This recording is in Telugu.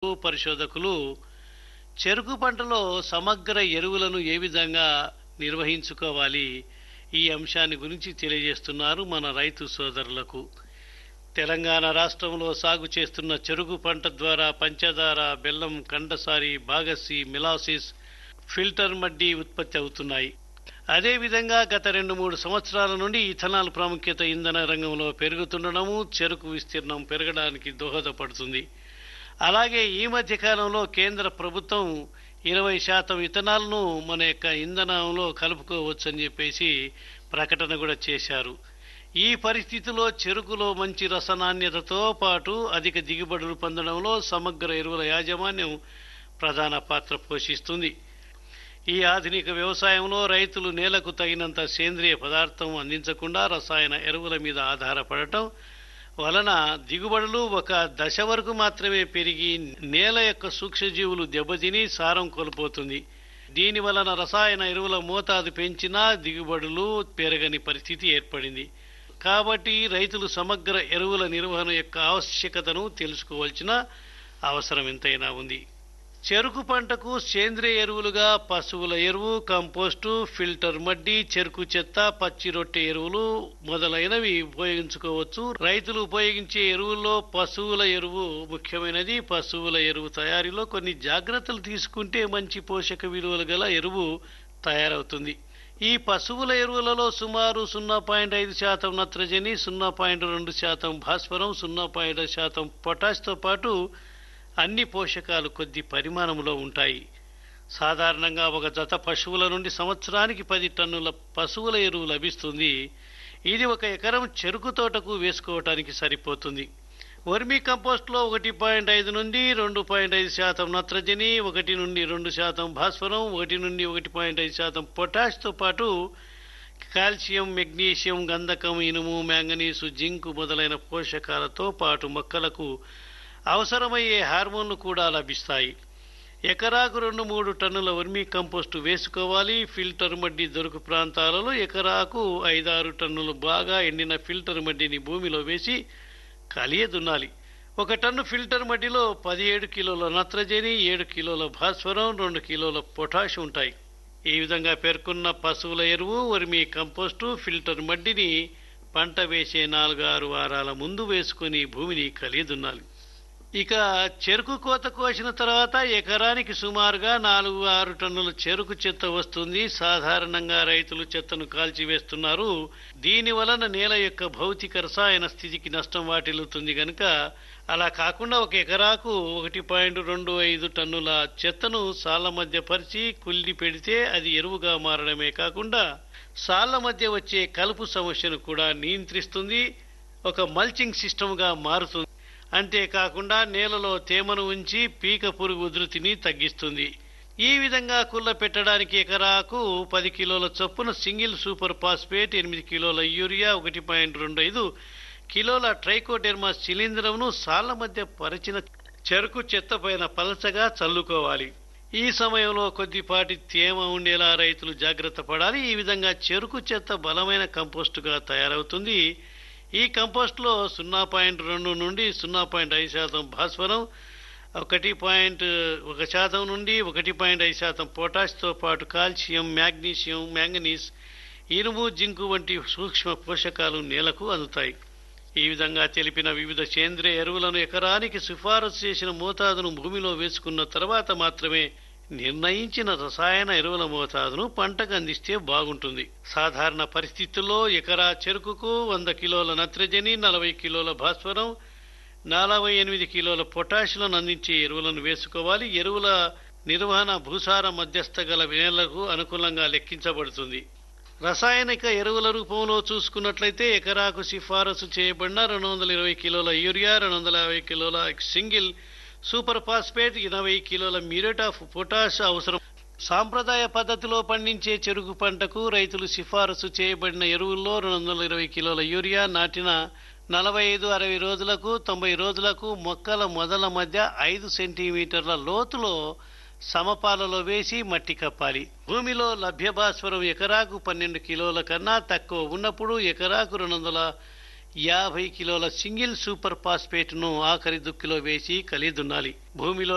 విజ్ఞానులు పరిశోధకులు చెరుకు పంటలో సమగ్ర ఎరువులను ఏ విధంగా నిర్వహించుకోవాలి ఈ అంశాన్ని గురించి తెలియజేస్తున్నారు మన రైతు సోదరులకు తెలంగాణ రాష్ట్రంలో సాగు చేస్తున్న చెరుకు పంట ద్వారా పంచదార బెల్లం కండసారి బాగసి మిలాసిస్ ఫిల్టర్ మడ్డి ఉత్పత్తి అవుతున్నాయి అదేవిధంగా గత రెండు మూడు సంవత్సరాల నుండి ఇథనాల్ ప్రాముఖ్యత ఇంధన రంగంలో పెరుగుతుండడము చెరుకు విస్తీర్ణం పెరగడానికి దోహదపడుతుంది అలాగే ఈ మధ్య కాలంలో కేంద్ర ప్రభుత్వం ఇరవై శాతం ఇథనాల్ను మన యొక్క ఇంధనంలో కలుపుకోవచ్చని చెప్పేసి ప్రకటన కూడా చేశారు ఈ పరిస్థితిలో చెరుకులో మంచి రసనాణ్యతతో పాటు అధిక దిగుబడులు పొందడంలో సమగ్ర ఎరువుల యాజమాన్యం ప్రధాన పాత్ర పోషిస్తుంది ఈ ఆధునిక వ్యవసాయంలో రైతులు నేలకు తగినంత సేంద్రియ పదార్థం అందించకుండా రసాయన ఎరువుల మీద ఆధారపడటం వలన దిగుబడులు ఒక దశ వరకు మాత్రమే పెరిగి నేల యొక్క సూక్ష్మజీవులు దెబ్బతిని సారం కోల్పోతుంది దీని వలన రసాయన ఎరువుల మోతాదు పెంచినా దిగుబడులు పెరగని పరిస్థితి ఏర్పడింది కాబట్టి రైతులు సమగ్ర ఎరువుల నిర్వహణ యొక్క ఆవశ్యకతను తెలుసుకోవాల్సిన అవసరం ఎంతైనా ఉంది చెరుకు పంటకు సేంద్రియ ఎరువులుగా పశువుల ఎరువు కంపోస్టు ఫిల్టర్ మడ్డి చెరుకు చెత్త పచ్చి రొట్టె ఎరువులు మొదలైనవి ఉపయోగించుకోవచ్చు రైతులు ఉపయోగించే ఎరువుల్లో పశువుల ఎరువు ముఖ్యమైనది పశువుల ఎరువు తయారీలో కొన్ని జాగ్రత్తలు తీసుకుంటే మంచి పోషక విలువలు గల ఎరువు తయారవుతుంది ఈ పశువుల ఎరువులలో సుమారు సున్నా పాయింట్ ఐదు శాతం నత్రజని సున్నా పాయింట్ రెండు శాతం భాస్వరం సున్నా పాయింట్ శాతం పొటాష్తో పాటు అన్ని పోషకాలు కొద్ది పరిమాణంలో ఉంటాయి సాధారణంగా ఒక జత పశువుల నుండి సంవత్సరానికి పది టన్నుల పశువుల ఎరువు లభిస్తుంది ఇది ఒక ఎకరం చెరుకు తోటకు వేసుకోవటానికి సరిపోతుంది వర్మీ కంపోస్ట్లో ఒకటి పాయింట్ ఐదు నుండి రెండు పాయింట్ ఐదు శాతం నత్రజని ఒకటి నుండి రెండు శాతం భాస్వరం ఒకటి నుండి ఒకటి పాయింట్ ఐదు శాతం పొటాష్తో పాటు కాల్షియం మెగ్నీషియం గంధకం ఇనుము మ్యాంగనీసు జింక్ మొదలైన పోషకాలతో పాటు మొక్కలకు అవసరమయ్యే హార్మోన్లు కూడా లభిస్తాయి ఎకరాకు రెండు మూడు టన్నుల వర్మీ కంపోస్టు వేసుకోవాలి ఫిల్టర్ మడ్డి దొరుకు ప్రాంతాలలో ఎకరాకు ఐదారు టన్నులు బాగా ఎండిన ఫిల్టర్ మడ్డిని భూమిలో వేసి కలియ దున్నాలి ఒక టన్ను ఫిల్టర్ మడ్డిలో పదిహేడు కిలోల నత్రజని ఏడు కిలోల భాస్వరం రెండు కిలోల పొటాష్ ఉంటాయి ఈ విధంగా పేర్కొన్న పశువుల ఎరువు వర్మీ కంపోస్టు ఫిల్టర్ మడ్డిని పంట వేసే నాలుగు ఆరు వారాల ముందు వేసుకొని భూమిని కలియ దున్నాలి ఇక చెరుకు కోత కోసిన తర్వాత ఎకరానికి సుమారుగా నాలుగు ఆరు టన్నుల చెరుకు చెత్త వస్తుంది సాధారణంగా రైతులు చెత్తను కాల్చివేస్తున్నారు దీని వలన నేల యొక్క భౌతిక రసాయన స్థితికి నష్టం వాటిల్లుతుంది కనుక అలా కాకుండా ఒక ఎకరాకు ఒకటి పాయింట్ రెండు ఐదు టన్నుల చెత్తను సాళ్ల మధ్య పరిచి కుళ్ళి పెడితే అది ఎరువుగా మారడమే కాకుండా సాళ్ల మధ్య వచ్చే కలుపు సమస్యను కూడా నియంత్రిస్తుంది ఒక మల్చింగ్ సిస్టమ్గా మారుతుంది అంతేకాకుండా నేలలో తేమను ఉంచి పీక పురుగు ఉధృతిని తగ్గిస్తుంది ఈ విధంగా కుళ్ళ పెట్టడానికి ఎకరాకు పది కిలోల చొప్పున సింగిల్ సూపర్ ఫాస్ఫేట్ ఎనిమిది కిలోల యూరియా ఒకటి పాయింట్ రెండు ఐదు కిలోల ట్రైకోడెర్మా శిలీంధ్రంను సాళ్ల మధ్య పరిచిన చెరుకు చెత్త పైన పలచగా చల్లుకోవాలి ఈ సమయంలో కొద్దిపాటి తేమ ఉండేలా రైతులు జాగ్రత్త పడాలి ఈ విధంగా చెరుకు చెత్త బలమైన కంపోస్టుగా తయారవుతుంది ఈ కంపోస్ట్లో సున్నా పాయింట్ రెండు నుండి సున్నా పాయింట్ ఐదు శాతం భాస్వరం ఒకటి పాయింట్ ఒక శాతం నుండి ఒకటి పాయింట్ ఐదు శాతం పొటాష్తో పాటు కాల్షియం మ్యాగ్నీషియం మ్యాంగనీస్ ఇనుము జింకు వంటి సూక్ష్మ పోషకాలు నేలకు అందుతాయి ఈ విధంగా తెలిపిన వివిధ సేంద్రియ ఎరువులను ఎకరానికి సిఫారసు చేసిన మోతాదును భూమిలో వేసుకున్న తర్వాత మాత్రమే నిర్ణయించిన రసాయన ఎరువుల మోతాదును పంటకు అందిస్తే బాగుంటుంది సాధారణ పరిస్థితుల్లో ఎకరా చెరుకుకు వంద కిలోల నత్రజని నలభై కిలోల భాస్వరం నలభై ఎనిమిది కిలోల పొటాషియం అందించే ఎరువులను వేసుకోవాలి ఎరువుల నిర్వహణ భూసార మధ్యస్థ గల నేలకు అనుకూలంగా లెక్కించబడుతుంది రసాయనిక ఎరువుల రూపంలో చూసుకున్నట్లయితే ఎకరాకు సిఫారసు చేయబడిన రెండు వందల ఇరవై కిలోల యూరియా రెండు వందల యాభై కిలోల సింగిల్ సూపర్ ఫాస్ఫేట్ ఎనభై కిలోల మ్యూరేట్ ఆఫ్ పొటాష్ అవసరం సాంప్రదాయ పద్ధతిలో పండించే చెరుకు పంటకు రైతులు సిఫారసు చేయబడిన ఎరువుల్లో రెండు వందల ఇరవై కిలోల యూరియా నాటిన నలభై ఐదు అరవై రోజులకు తొంభై రోజులకు మొక్కల మొదల మధ్య ఐదు సెంటీమీటర్ల లోతులో సమపాలలో వేసి మట్టి కప్పాలి భూమిలో లభ్య భాస్వరం ఎకరాకు పన్నెండు కిలోల కన్నా తక్కువ ఉన్నప్పుడు ఎకరాకు రెండు వందల యాభై కిలోల సింగిల్ సూపర్ ఫాస్ఫేట్ను ఆఖరి దుక్కిలో వేసి కలిదున్నాలి భూమిలో